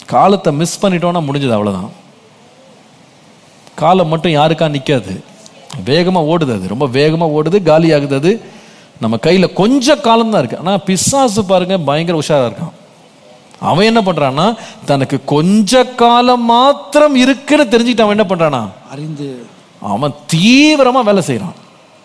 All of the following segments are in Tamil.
காலத்தை மிஸ் பண்ணிட்டோம்னா முடிஞ்சது அவ்வளவுதான் காலம் மட்டும் யாருக்கா நிக்காது வேகமா ஓடுது அது ரொம்ப வேகமா ஓடுது காலி ஆகுது அது நம்ம கையில கொஞ்ச காலம் தான் இருக்கு ஆனா பிசாசு பாருங்க பயங்கர உஷாரா இருக்கான் அவன் என்ன பண்றான்னா தனக்கு கொஞ்ச காலம் மாத்திரம் இருக்குன்னு தெரிஞ்சுக்கிட்டு அவன் என்ன பண்றானா அறிந்து அவன் தீவிரமா வேலை செய்றான்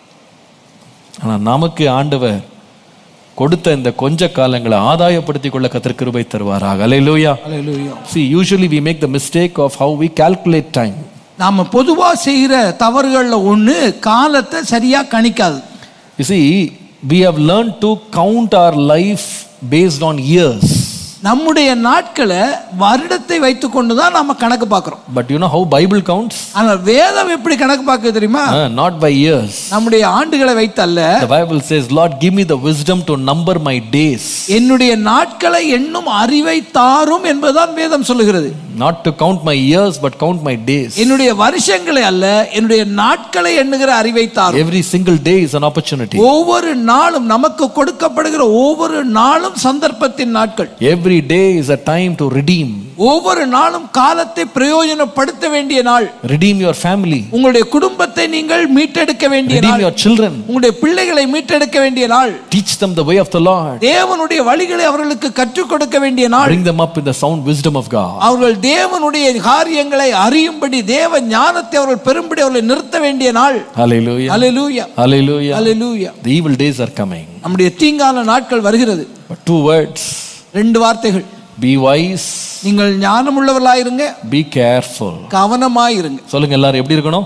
ஆனா நமக்கு ஆண்டவர் கொடுத்த இந்த கொஞ்ச காலங்களை ஆதாயப்படுத்திக் கொள்ள கத்தர் கிருபை தருவாராக அலையிலூயா அல்லேலூயா See, usually we make the mistake of how we calculate time. நாம பொதுவா செய்கிற தவறுகள்ல ஒண்ணு காலத்தை சரியா கணிக்காது You see, we have learned to count our life based on years. நம்முடைய நாட்களை வருடத்தை வைத்துக்கொண்டு தான் நம்ம கணக்கு பார்க்கிறோம் But you know how Bible counts? ஆனால் வேதம் எப்படி கணக்கு பார்க்குது தெரியுமா Uh, not by years. நம்முடைய ஆண்டுகளை வைத்தல்ல The Bible says, Lord, give me the wisdom to number my days. என்னுடைய நாட்களை எண்ணும் அறிவை தாரும் என்பதுதான் வேதம் சொல்லுகிறது Not to count my years, but count my days. என்னுடைய வருஷங்களை அல்ல என்னுடைய நாட்களை எண்ணுகிற அறிவை தாரும் Every single day is an opportunity. ஒவ்வொரு நாளும் நமக்கு கொடுக்கப்படுகிற ஒவ்வொரு நாளும் சந்தர்ப்பத்தின் நாட்கள் Every day is a time to redeem. ஒவ்வொரு நாளும் காலத்தை பிரயோஜனப்படுத்த வேண்டிய நாள் Redeem your family. உங்களுடைய குடும்பத்தை நீங்கள் மீட்டெடுக்க வேண்டிய Redeem நாள் your children. உங்களுடைய பிள்ளைகளை மீட்டெடுக்க வேண்டிய நாள் Teach them the way of the Lord. தேவனுடைய வழிகளை அவர்களுக்கு கற்றுக் கொடுக்க வேண்டிய நாள் Bring them up in the sound wisdom of God. அவர்கள் தேவனுடைய காரியங்களை அறியும்படி தேவ ஞானத்தை அவர்கள் பெரும்படி அவர்களை நிறுத்த வேண்டிய நாள் Hallelujah. Hallelujah Hallelujah. Hallelujah The evil days are coming. நம்முடைய தீங்கான நாட்கள் வருகிறது But two words ரெண்டு வார்த்தைகள் be wise, நீங்கள் ஞானம் உள்ளவர்களாயிருங்க be careful. கவனமாயிருங்க சொல்லுங்க எல்லாரும் எப்படி இருக்கணும்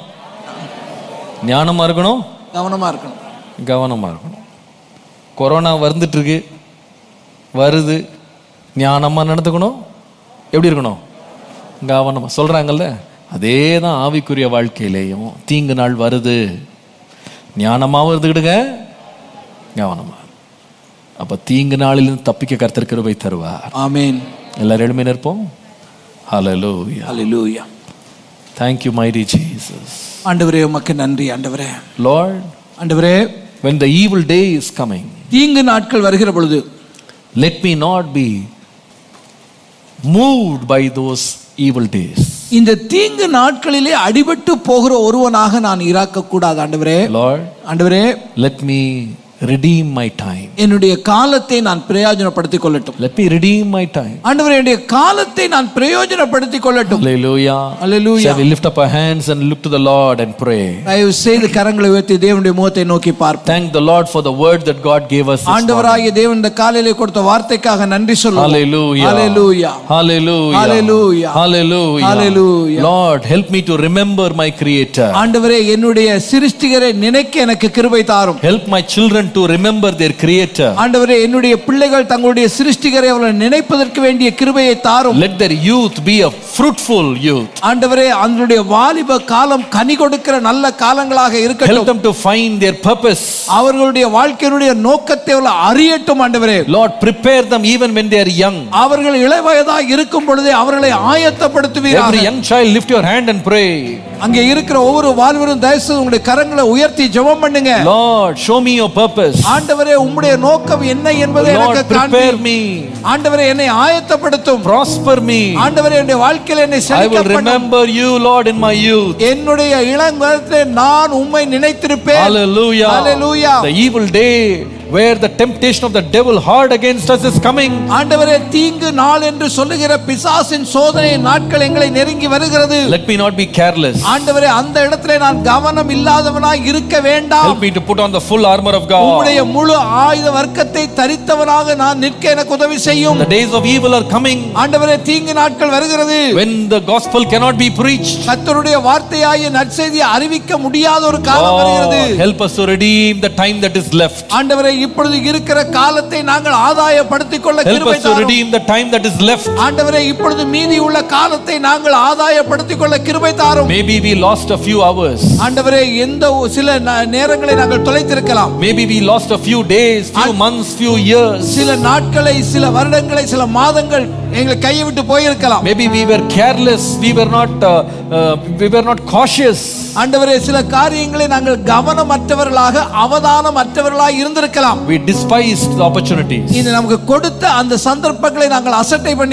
ஞானமா இருக்கணும் கவனமா இருக்கணும் கவனமா இருக்கணும் கொரோனா வந்துட்டு இருக்கு வருது ஞானமா நடந்துக்கணும் எப்படி இருக்கணும் கவனமா சொல்றாங்கல்ல அதே தான் ஆவிக்குரிய வாழ்க்கையிலேயும் தீங்கு நாள் வருது ஞானமாவும் இருந்துக்கிடுங்க கவனமா அப்ப தீங்கு நாளிலிருந்து தப்பிக்க கர்த்தர் கிருபை தருவார் ஆமென் எல்லாரும் எழுமே நிற்போம் ஹalleluya அல்லேலூயா thank you mighty jesus ஆண்டவரே உமக்கு நன்றி ஆண்டவரே lord ஆண்டவரே when the evil day is coming தீங்கு நாட்கள் வருகிற பொழுது let me not be moved by those evil days இந்த தீங்கு நாட்களிலே அடிபட்டு போகிற ஒருவனாக நான் இராக்க கூடாது ஆண்டவரே lord ஆண்டவரே let me redeem my time என்னுடைய காலத்தை நான் பிரயோஜனப்படுத்திக் கொள்ளட்டும் let me redeem my time ஆண்டவரே என்னுடைய காலத்தை நான் பிரயோஜனப்படுத்திக் கொள்ளட்டும் hallelujah hallelujah shall we lift up our hands and look to the lord and pray தயவு செய்து கரங்களை உயர்த்தி தேவனுடைய முகத்தை நோக்கி பார்ப்போம் thank the lord for the word that god gave us this morning. ஆண்டவராகிய தேவன் இந்த காலையிலே கொடுத்த வார்த்தைக்காக நன்றி சொல்லுவோம் Hallelujah. Hallelujah. Hallelujah. Hallelujah. Hallelujah. Hallelujah. Lord, help me to remember my Creator. ஆண்டவரே என்னுடைய சிருஷ்டிகரை நினைக்க எனக்கு கிருபை தாரும் Help my children to remember their Creator. ஆண்டவரே என்னுடைய பிள்ளைகள் தங்களுடைய சிருஷ்டிகரை அவர்கள் நினைப்பதற்கு வேண்டிய கிருபையை தாரும் Let their youth be a fruitful youth. ஆண்டவரே அதனுடைய வாலிப காலம் கனி கொடுக்கிற நல்ல காலங்களாக Help இருக்கட்டும் them to find their purpose. அவர்களுடைய வாழ்க்கையினுடைய நோக்கத்தை அவர்கள் அறியட்டும் ஆண்டவரே Lord, prepare them even when they are young. அவர்கள் இளவயதாக இருக்கும் பொழுதே அவர்களை ஆயத்தப்படுத்துவீராக Every young child, lift your hand and pray. அங்கே இருக்கிற ஒவ்வொரு வாழ்வரும் தயவுசெய்து உங்களுடைய கரங்களை உயர்த்தி ஜெபம் பண்ணுங்க Lord, show me your purpose. ஆண்டவரே உம்முடைய நோக்கம் என்ன என்பதை Lord, எனக்கு prepare காண்பி me. ஆண்டவரே என்னை ஆயத்தப்படுத்தும் Prosper me. ஆண்டவரே என்னுடைய வாழ்க்கையில என்னை I செழிக்க will பண்ணும் remember you, Lord, in my youth. என்னுடைய இளங்கலத்திலே நான் உம்மை நினைத்திருப்பேன் Hallelujah. Hallelujah. The evil day where the temptation of the devil hard against us is coming. ஆண்டவரே தீங்கு நாள் என்று சொல்லுகிற பிசாசின் சோதனை நாட்கள் எங்களை நெருங்கி வருகிறது Let me not be careless. ஆண்டவரே அந்த இடத்திலே நான் கவனம் இல்லாதவனாய் இருக்க வேண்டாம் Help me to put on the full armor of God. உம்முடைய முழு ஆயுத வர்க்கத்தை தரித்தவனாக நான் நிற்க எனக்கு உதவி செய்யும் The days of evil are coming ஆண்டவரே தீங்கு நாட்கள் வருகிறது when the gospel cannot be preached. கர்த்தருடைய வார்த்தையாகிய நற்செய்தியை அறிவிக்க முடியாத ஒரு காலம் வருகிறது Lord, help us to redeem the time that is left. ஆண்டவரே இப்பொழுது இருக்கிற காலத்தை நாங்கள் ஆதாயப்படுத்திக் கொள்ள Help கிருபை us to தாரும். redeem the time that is left. ஆண்டவரே இப்பொழுது மீதி உள்ள காலத்தை நாங்கள் ஆதாயப்படுத்திக் கொள்ள கிருபை தாரும் Maybe we lost a few hours. ஆண்டவரே எந்த ஒ- சில ந- நேரங்களை நாங்கள் தொலைத்திருக்கலாம் Maybe we lost a few days, few months, few years. சில நாட்களை சில வருடங்களை சில மாதங்கள் எங்களை கையை விட்டு போயிருக்கலாம் Maybe we were careless. We were not. Uh, uh, we were not cautious. ஆண்டவரே சில காரியங்களை நாங்கள் கவனமற்றவர்களாக அவதானமற்றவர்களாக இருந்திருக்கலாம் We despised the opportunities. இது நமக்கு கொடுத்த அந்த சந்தர்ப்பங்களை நாங்கள் அசட்டை பண்ணி